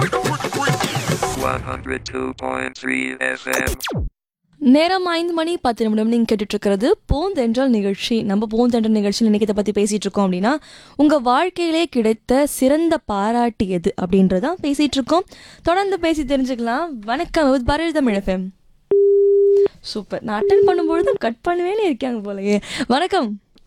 102.3 FM. நேரம் ஐந்து மணி பத்து நிமிடம் நீங்கள் கேட்டுட்டு இருக்கிறது பூந்தென்றல் நிகழ்ச்சி நம்ம பூந்தென்றல் நிகழ்ச்சியில் இன்னைக்கு இதை பற்றி பேசிகிட்டு இருக்கோம் அப்படின்னா உங்கள் வாழ்க்கையிலே கிடைத்த சிறந்த பாராட்டு எது அப்படின்றதான் பேசிகிட்டு இருக்கோம் தொடர்ந்து பேசி தெரிஞ்சுக்கலாம் வணக்கம் with Bharati Tamil FM super நான் அட்டன் பண்ணும்பொழுது கட் பண்ணுவேன்னு இருக்காங்க போலயே வணக்கம்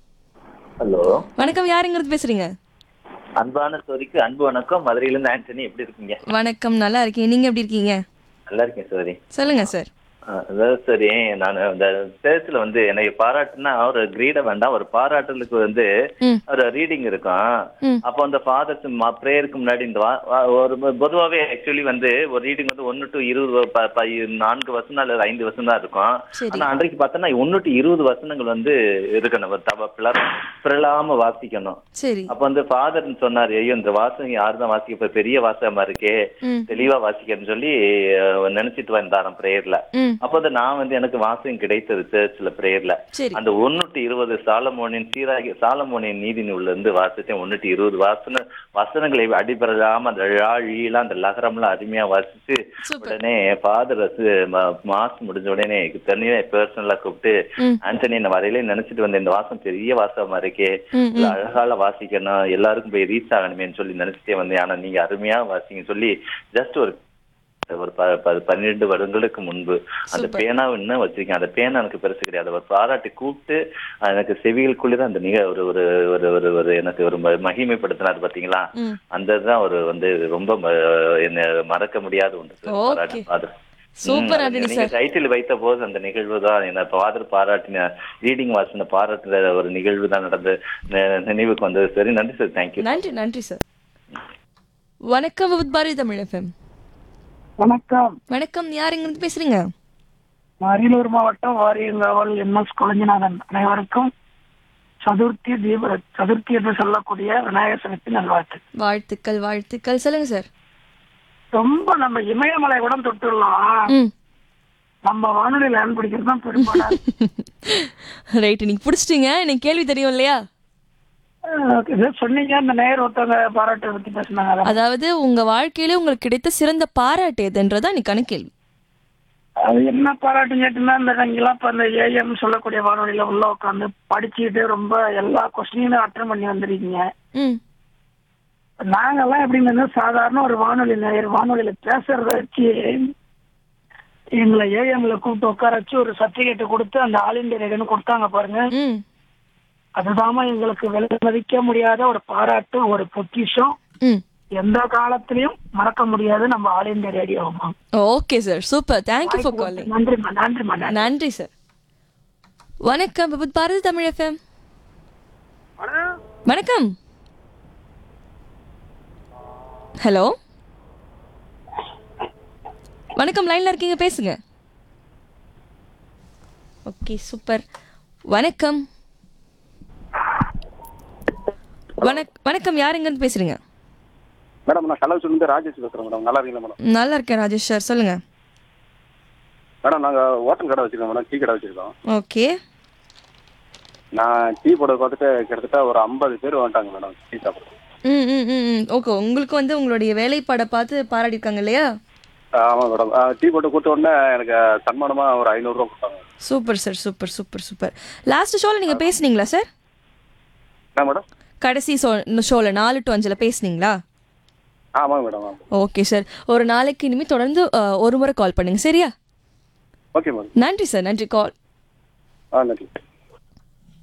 ஹலோ வணக்கம் யாருங்கிறது பேசுறீங்க அன்பான சோரிக்கு அன்பு வணக்கம் மதுரையில இருந்து ஆண்டனி எப்படி இருக்கீங்க வணக்கம் நல்லா இருக்கீங்க நீங்கள் எப்படி இருக்கீங்க நல்லா இருக்கேன் சோரி சொல்லுங்க சார் அஹ் அதாவது சரி நான் இந்த சேர்ச்சில் வந்து எனக்கு பாராட்டுனா ஒரு கிரீட வேண்டாம் ஒரு பாராட்டலுக்கு வந்து ம். ஒரு ரீடிங் இருக்கும் ம். அப்போ அந்த ஃபாதர்ஸ் ப்ரேயருக்கு முன்னாடி இந்த வா- வா- ஒரு பொதுவாகவே ஆக்சுவலி வந்து ஒரு ரீடிங் வந்து ஒன்று டு இருபது ப- ப- நான்கு வசனம் அல்லது ஐந்து வசனம் தான் இருக்கும் சரி. ஆனா அன்றைக்கு பார்த்தோன்னா ஒன்று டு இருபது வசனங்கள் வந்து இருக்கணும் ஒரு தவ பிளர் பிறலாம வாசிக்கணும் சரி அப்ப வந்து ஃபாதர் சொன்னாரு ஐயோ இந்த வாசகம் யாருதான் வாசிக்க இப்ப பெரிய வாசகமா இருக்கே ம் தெளிவா வாசிக்கணும்னு சொல்லி அஹ், நினைச்சிட்டு வந்தாராம் பிரேயர்ல ம் அப்போ வந்து நான் வந்து எனக்கு வாசகம் கிடைத்தது சர்ச்ல பிரேயர்ல சரி அந்த ஒண்ணுட்டு இருபது சாலமோனின் சீராகி சாலமோனின் நீதி நூல்ல இருந்து வாசிச்சேன் ஒண்ணுட்டு இருபது வாசன வசனங்களை அடிபெறாம அந்த ழாழியெல்லாம் அந்த லகரம்லாம் அருமையா வாசிச்சு சூப்பர் உடனே ஃபாதர் மாஸ் முடிஞ்ச உடனே எனக்கு தனியா பர்சனலா கூப்பிட்டு ம் ஆண்டனி நான் வரையிலே நினைச்சிட்டு வந்தேன் இந்த வாசம் பெரிய வாசகமா இருக்கே ம் இல்ல ம் அழகால வாசிக்கணும் எல்லாருக்கும் போய் ரீச் ஆகணுமேன்னு சொல்லி நினைச்சிட்டே வந்தேன் ஆனா நீங்க அருமையா வாசிங்க சொல்லி ஜஸ்ட் ஒரு ஒரு ப- ப- பன்னிரண்டு வருடங்களுக்கு முன்பு அந்த Super. பேனா இன்னும் வச்சிருக்கேன் அந்த பேனா எனக்கு பெருசு கிடையாது ஒரு பாராட்டி கூப்பிட்டு அஹ், எனக்கு செவிகளுக்குள்ளே தான் அந்த நிக ஒரு ஒரு ஒரு ஒரு ஒரு எனக்கு ஒரு ம- மகிமைப்படுத்தினார் பாத்தீங்களா ம் அந்த இதுதான் ஒரு வந்து ரொம்ப ம- என்ன மறக்க முடியாத ஒன்று சார். Okay. பாராட்டு ஃபாதர் சூப்பர் ம், ஆண்டனி நீங்க சார் டைட்டில் வைத்த போது அந்த நிகழ்வு தான் என்ன ஃபாதர் பாராட்டின ரீடிங் வாசன பாராட்டுற ஒரு நிகழ்வு தான் நடந்து நி- நினைவுக்கு வந்தது சரி நன்றி சார் தேங்க்யூ நன்றி நன்றி சார் வணக்கம் வித் பாரதி தமிழ் எஃப்எம் வணக்கம் வணக்கம் யார் எங்கிருந்து பேசுறீங்க அரியலூர் மாவட்டம் வாரியங்காவல் எம் எஸ் கொலஞ்சிநாதன் அனைவருக்கும் சதுர்த்தி தீப சதுர்த்தி என்று சொல்லக்கூடிய விநாயகர் சதுர்த்தி நல்வாழ்த்து வாழ்த்துக்கள் வாழ்த்துக்கள் சொல்லுங்க சார் ரொம்ப நம்ம இமயமலை கூட தொட்டுடலாம் ம் நம்ம வானொலி லேண்ட் பிடிக்கிறது தான் பெரும்பாடா ரைட் நீங்க பிடிச்சிட்டீங்க எனக்கு கேள்வி தெரியும் இல்லையா அஹ் இதை சொன்னீங்க இந்த நேயர் ஒருத்தவங்க பாராட்டை பத்தி பேசினாங்க அதான். அதாவது உங்க வாழ்க்கையில உங்களுக்கு கிடைத்த சிறந்த பாராட்டு எதுன்றதா இன்னைக்கான கேள்வி அது என்ன பாராட்டு கேட்டுன்னா இந்த இங்கெல்லாம் இப்ப இந்த ஏஎம் சொல்லக்கூடிய வானொலியில உள்ள உட்காந்து படிச்சுக்கிட்டு ரொம்ப எல்லா கொஸ்டினும் அட்டன் பண்ணி வந்திருக்கீங்க ம் நாங்கெல்லாம் எப்படின்னு சாதாரண ஒரு வானொலி நேயர் வானொலியில பேசுறத வச்சு எங்களை ஏஎம்ல கூப்பிட்டு உட்கார வச்சு ஒரு சர்டிபிகேட் கொடுத்து அந்த ஆல் இந்தியா ரேடியோன்னு கொடுத்தாங்க பாருங்க ம் அதுதாம்மா எங்களுக்கு விலை மதிக்க முடியாத ஒரு பாராட்டு ஒரு பொக்கிஷம் ம் எந்த காலத்திலயும் மறக்க முடியாது நம்ம ஆல் இந்தியா ரேடியோமா okay sir super thank you for calling நன்றிம்மா நன்றிம்மா நன்றி நன்றி சார் வணக்கம் வித் பாரதி தமிழ் எஃப்எம் வணக்கம் ஹலோ வணக்கம் லைன்ல இருக்கீங்க பேசுங்க ஓகே சூப்பர் வணக்கம் வணக் வணக்கம் யார் எங்கன்னு பேசுறீங்க மேடம் நான் கள்ளக்குறிச்சிலேருந்து ராஜேஷ் பேசுகிறேன் மேடம் நல்லா இருக்கீங்களா மேடம் நல்லா இருக்கேன் ராஜேஷ் சார் சொல்லுங்க மேடம் நாங்கள் ஹோட்டல் கடை வச்சிருக்கோம் மேடம் டீ கடை வச்சிருக்கோம் ஓகே நான் டீ போட பார்த்துட்டு கிட்டத்தட்ட ஒரு ஐம்பது பேர் வந்துட்டாங்க மேடம் டீ சாப்பிட ம் ம் ம் ம் ஓகே உங்களுக்கு வந்து உங்களுடைய வேலைப்பாடை பார்த்து பாராட்டியிருக்காங்க இல்லையா ஆமாம் மேடம் டீ போட்டு கொடுத்த உடனே எனக்கு சன்மானமாக ஒரு ஐநூறுரூவா கொடுத்தாங்க super sir super super super last ஷோவில் நீங்கள் பேசுனீங்களா சார் என்ன மேடம் கடைசி ஷோ ஷோவில் நாலு டு அஞ்சில் பேசுனீங்களா ஆமாங்க மேடம் ஆமாம் ஓகே சார் ஒரு நாளைக்கு இனிமேல் தொடர்ந்து அஹ், ஒரு முறை கால் பண்ணுங்க சரியா ஓகே மேடம் நன்றி சார் நன்றி கால் ஆ நன்றி